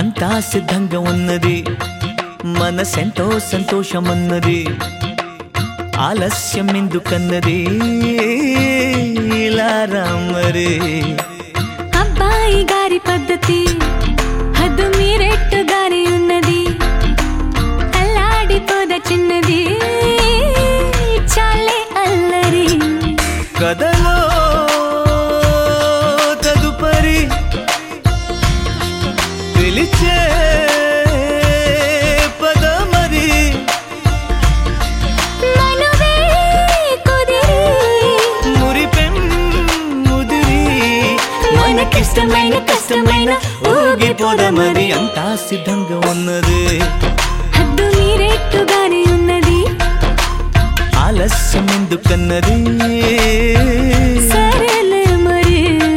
అంతా సిద్ధంగా ఉన్నది మనసెంతో సంతోషమన్నది ఆలస్యం ఎందుకన్నది ఇలా రామరే అబ్బాయి గారి పద్ధతి హద్దు మీరెట్టుగానే ఉన్నది అల్లాడిపోద చిన్నది చాలే అల్లరి కథలో తదుపరి పిలిచే పద మరి మనువే కుదిరి మురిపెం ముదిరి మనకిష్టమైన కష్టమైన ఊగిపోద మరి అంతా సిద్ధంగా ఉన్నది హద్దు మీరెట్టుగానే ఉన్నది ఆలస్యం ఎందుకన్నది సరేలే మరి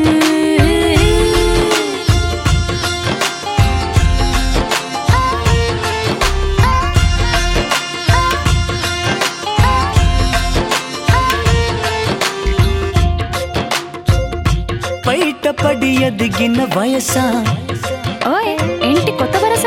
బయటపడి ఎదిగిన వయసా ఓయ్ ఏంటి కొత్త వరస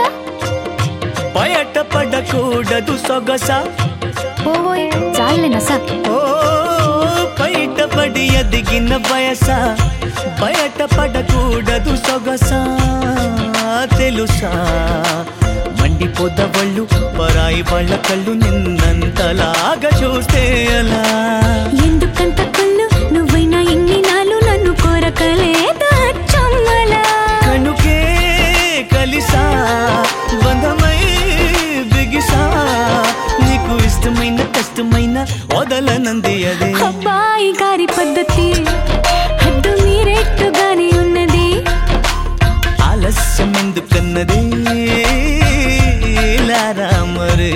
బయటపడకూడదు సొగసా ఓయ్ చాలే నస ఓ బయటపడి ఎదిగిన వయసా బయటపడకూడదు సొగసా తెలుసా మండిపోదవళ్ళు పరాయి వాళ్ళ కళ్ళు నిన్నంతలాగా చూస్తే అలా ఎందుకంత కుళ్ళు నువ్వైనా ఎన్ని నాలు నన్ను కోరకలేదా చమ్మలా కనుకే కలిసా బంధమై బిగిసా నీకు ఇష్టమైన కష్టమైన వదలనంది అదే అబ్బాయి గారి పద్ధతి హద్దు మీరెట్టుగానే ఉన్నది ఆలస్యం ఎందుకన్నది లారా మరే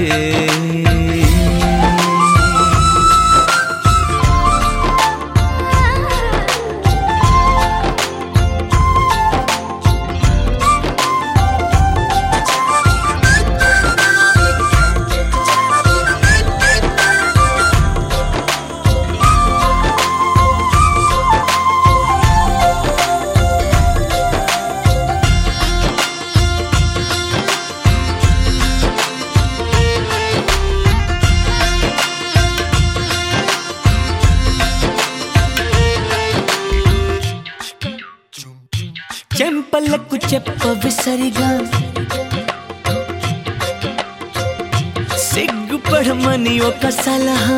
చెంపలకు చెప్పవి సరిగా సిగ్గుపడమని ఒక సలహా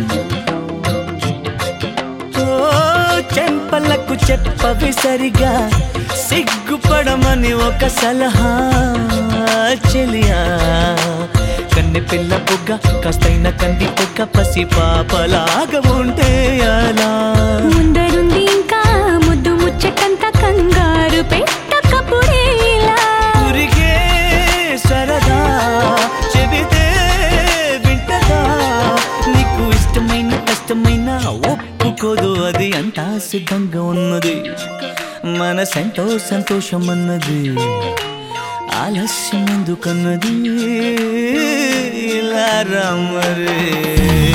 ఓ చెంపలకు చెప్పవి సరిగా సిగ్గుపడమని ఒక సలహా చెలియా కన్నె పిల్ల బుగ్గ కాస్తైన కంది పొగ్గ పసి పాపలాగా ఉంటే అలా ముందరుంది ఇంకా ముద్దు ముచ్చటంత కంగారు పెట్టకపుడే ఇలా ఊరికే సరదా చెబితే వింటదా నీకు ఇష్టమైన కష్టమైన ఒప్పుకోదు అది అంతా సిద్ధంగా ఉన్నది మనసెంతో సంతోషం అన్నది ఆలస్యం ఎందుకన్నది ఇలా రమ్మరే